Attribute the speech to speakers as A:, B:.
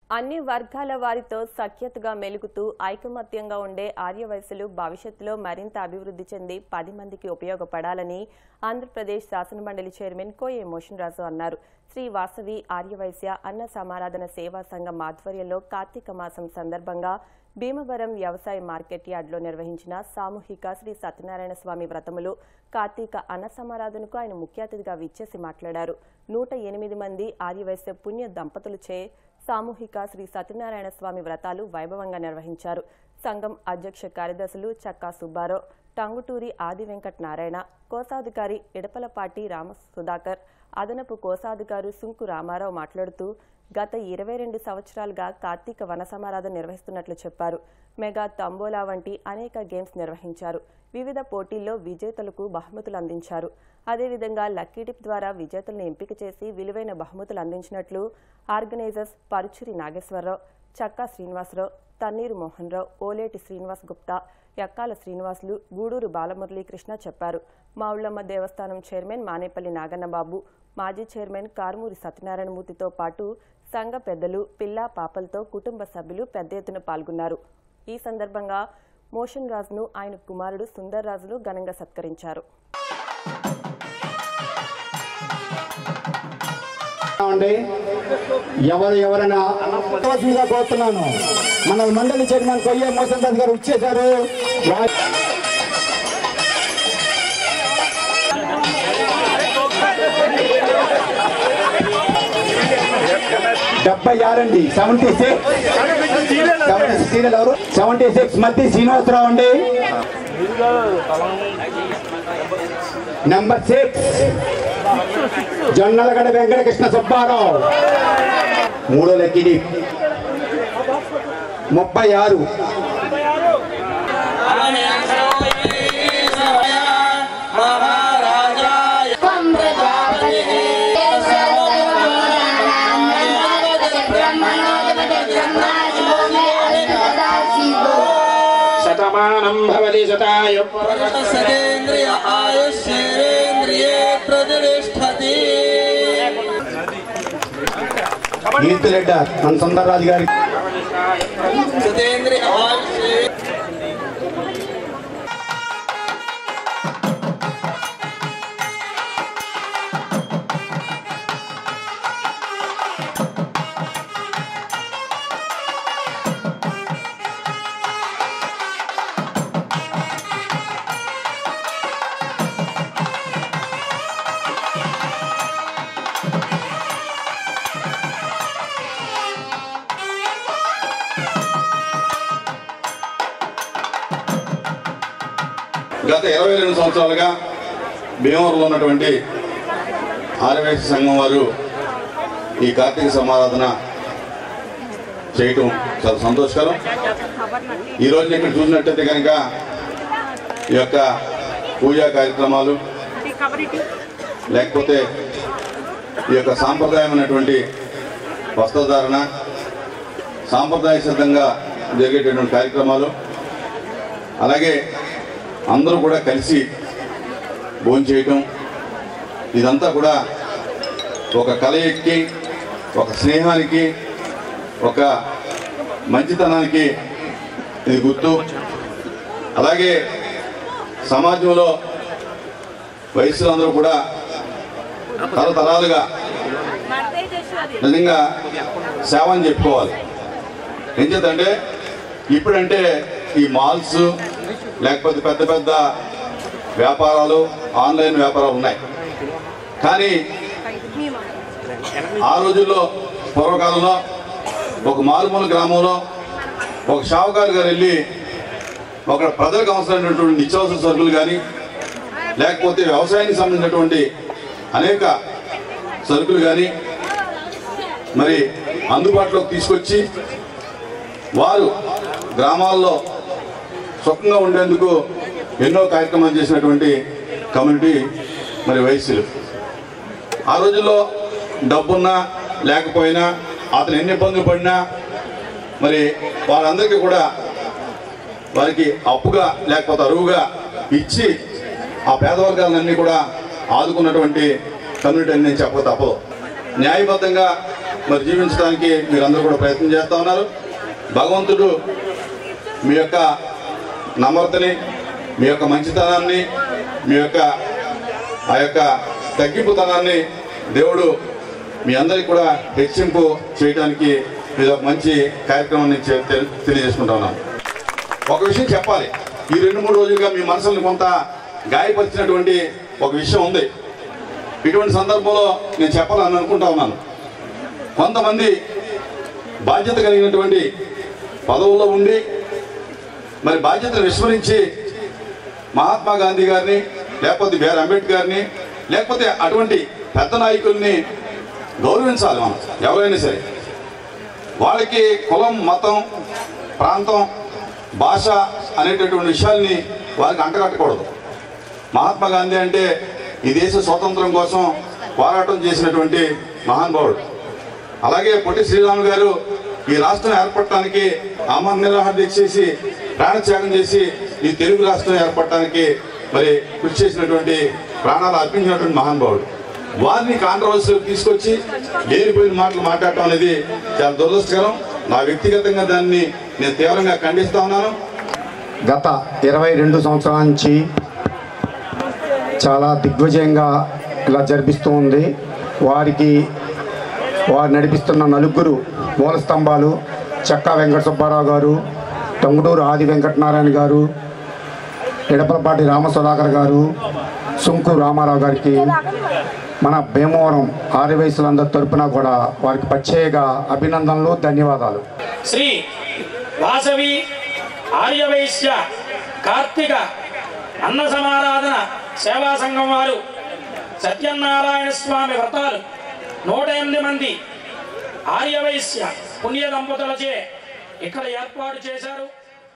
A: అన్ని వర్గాల వారితో సఖ్యతగా మెలుగుతూ ఐకమత్యంగా ఉండే ఆర్యవయసులు భవిష్యత్తులో మరింత అభివృద్ధి చెంది పది మందికి ఉపయోగపడాలని ఆంధ్రప్రదేశ్ శాసనమండలి చైర్మన్ కోయ మోషన్ రాజు అన్నారు శ్రీ వాసవి ఆర్యవైశ్య అన్న సమారాధన సేవా సంఘం ఆధ్వర్యంలో కార్తీక మాసం సందర్భంగా భీమవరం వ్యవసాయ మార్కెట్ యార్డ్లో నిర్వహించిన సామూహిక శ్రీ సత్యనారాయణ స్వామి వ్రతములు కార్తీక అన్న సమారాధనకు ఆయన ముఖ్య అతిథిగా విచ్చేసి మాట్లాడారు నూట ఎనిమిది మంది ఆర్యవైశ్య పుణ్య దంపతులచే సామూహిక శ్రీ సత్యనారాయణ స్వామి వ్రతాలు వైభవంగా నిర్వహించారు సంఘం అధ్యక్ష కార్యదర్శులు చక్కా సుబ్బారావు టంగుటూరి ఆది వెంకట నారాయణ కోశాధికారి ఇడపలపాటి రామ సుధాకర్ అదనపు కోశాధికారి సుంకు రామారావు మాట్లాడుతూ గత ఇరవై రెండు సంవత్సరాలుగా కార్తీక వన సమారాధన నిర్వహిస్తున్నట్లు చెప్పారు మెగా తంబోలా వంటి అనేక గేమ్స్ నిర్వహించారు వివిధ పోటీల్లో విజేతలకు బహుమతులు అందించారు అదేవిధంగా లక్కీ టిప్ ద్వారా విజేతలను ఎంపిక చేసి విలువైన బహుమతులు అందించినట్లు ఆర్గనైజర్స్ పరుచూరి నాగేశ్వరరావు చక్కా శ్రీనివాసరావు తన్నీరు మోహన్ రావు ఓలేటి శ్రీనివాస్ గుప్తా యక్కాల శ్రీనివాసులు గూడూరు బాలమురళీకృష్ణ చెప్పారు మావుళ్లమ్మ దేవస్థానం చైర్మన్ మానేపల్లి నాగన్నబాబు మాజీ చైర్మన్ కారుమూరి సత్యనారాయణమూర్తితో పాటు సంఘ పెద్దలు పిల్లా పాపలతో కుటుంబ సభ్యులు పెద్ద ఎత్తున పాల్గొన్నారు ఈ సందర్భంగా మోషన్ రాజును ఆయన కుమారుడు సుందర్ రాజును ఘనంగా సత్కరించారు
B: అండి ఎవరు ఎవరైనా అనవలసిందిగా కోరుతున్నాను మన మండలి చైర్మన్ కొయ్య మోసన్ రాజు గారు ఇచ్చేశారు వా- డెబ్బై ఆరండి సెవెంటీ సిక్స్ సీరియల్ ఎవరు సెవెంటీ సిక్స్ మధ్య శ్రీనివాసరావు అండి నెంబర్ సిక్స్ జొన్నలగడ వెంకటకృష్ణ సుబ్బారావు మూడో లెక్కిడి ముప్పై ఆరు
C: శతమానం భవతి శతాయు
D: సతేంద్రియ ఆయుష్యేంద్రియే ప్రతిష్టతి
B: కీర్తిరెడ్డ మన సుందరరాజు గారి
D: సతేంద్రియ ఆయుష్యే
E: గత ఇరవై రెండు సంవత్సరాలుగా భీమవరంలో ఉన్నటువంటి ఆర్యవేశ సంఘం వారు ఈ కార్తీక సమారాధన చేయటం చాలా సంతోషకరం ఈ రోజు ఇక్కడ చూసినట్టయితే కనుక ఈ యొక్క పూజా కార్యక్రమాలు లేకపోతే ఈ యొక్క సాంప్రదాయమైనటువంటి వస్త్రధారణ సాంప్రదాయ సిద్ధంగా జరిగేటటువంటి కార్యక్రమాలు అలాగే అందరూ కూడా కలిసి భోంచేయటం ఇదంతా కూడా ఒక కలయికి ఒక స్నేహానికి ఒక మంచితనానికి ఇది గుర్తు అలాగే సమాజంలో వయస్సులందరూ కూడా తరతరాలుగా నిజంగా సేవ అని చెప్పుకోవాలి ఏం చేద్దంటే ఇప్పుడంటే ఈ మాల్స్ లేకపోతే పెద్ద పెద్ద వ్యాపారాలు ఆన్లైన్ వ్యాపారాలు ఉన్నాయి కానీ ఆ రోజుల్లో పూర్వకాలంలో ఒక మారుమూల గ్రామంలో ఒక షావుకారు గారు వెళ్ళి ఒక ప్రజలకు అవసరమైనటువంటి నిత్యావసర సరుకులు కానీ లేకపోతే వ్యవసాయానికి సంబంధించినటువంటి అనేక సరుకులు కానీ మరి అందుబాటులోకి తీసుకొచ్చి వారు గ్రామాల్లో సుఖంగా ఉండేందుకు ఎన్నో కార్యక్రమాలు చేసినటువంటి కమ్యూనిటీ మరి వయస్సులు ఆ రోజుల్లో డబ్బున్నా లేకపోయినా అతను ఎన్ని ఇబ్బందులు పడినా మరి వారందరికీ కూడా వారికి అప్పుగా లేకపోతే అరువుగా ఇచ్చి ఆ పేద వర్గాలన్నీ కూడా ఆదుకున్నటువంటి కమ్యూనిటీ అని నేను చెప్పక తప్పదు న్యాయబద్ధంగా మరి జీవించడానికి మీరందరూ కూడా ప్రయత్నం చేస్తూ ఉన్నారు భగవంతుడు మీ యొక్క నమ్రతని మీ యొక్క మంచితనాన్ని మీ యొక్క ఆ యొక్క తగ్గింపుతనాన్ని దేవుడు మీ అందరికీ కూడా హెచ్చింపు చేయడానికి ఇది ఒక మంచి కార్యక్రమం నేను చె- తె- తెలియజేసుకుంటా ఉన్నాను ఒక విషయం చెప్పాలి ఈ రెండు మూడు రోజులుగా మీ మనసులను కొంత గాయపరిచినటువంటి ఒక విషయం ఉంది ఇటువంటి సందర్భంలో నేను చెప్పాలని అనుకుంటా ఉన్నాను కొంతమంది బాధ్యత కలిగినటువంటి పదవుల్లో ఉండి మరి బాధ్యతను విస్మరించి మహాత్మా గాంధీ గారిని లేకపోతే బిఆర్ అంబేద్కర్ గారిని లేకపోతే అటువంటి పెద్ద నాయకుల్ని గౌరవించాలి మనం ఎవరైనా సరే వాళ్ళకి కులం మతం ప్రాంతం భాష అనేటటువంటి విషయాల్ని వారికి అంటగట్టకూడదు మహాత్మా గాంధీ అంటే ఈ దేశ స్వాతంత్రం కోసం పోరాటం చేసినటువంటి మహానుభావుడు అలాగే పొట్టి శ్రీరాములు గారు ఈ రాష్ట్రం ఏర్పడటానికి అమర నిర్వహణ దీక్ష చేసి ప్రాణత్యాగం చేసి ఈ తెలుగు రాష్ట్రం ఏర్పడటానికి మరి కృషి చేసినటువంటి ప్రాణాలు అర్పించినటువంటి మహానుభావుడు వారిని కాంట్రవర్సీ తీసుకొచ్చి లేనిపోయిన మాటలు మాట్లాడటం అనేది చాలా దురదృష్టకరం నా వ్యక్తిగతంగా దాన్ని నేను తీవ్రంగా ఖండిస్తా ఉన్నాను
B: గత ఇరవై రెండు సంవత్సరాల నుంచి చాలా దిగ్విజయంగా ఇలా జరిపిస్తూ ఉంది వారికి వారు నడిపిస్తున్న నలుగురు మూల స్తంభాలు చెక్కా వెంకట సుబ్బారావు గారు టంగుటూరు ఆది వెంకటనారాయణ గారు ఎడపలపాటి రామసుధాకర్ గారు సుంకు రామారావు గారికి మన భీమవరం ఆర్యవయసులందరి తరపున కూడా వారికి ప్రత్యేక అభినందనలు ధన్యవాదాలు
F: శ్రీ వాసవి ఆర్యవైశ్య కార్తీక అన్న సమారాధన సేవా సంఘం వారు సత్యనారాయణ స్వామి వ్రతాలు నూట ఎనిమిది మంది ఆర్యవైశ్య పుణ్య దంపతులచే ఇక్కడ ఏర్పాటు చేశారు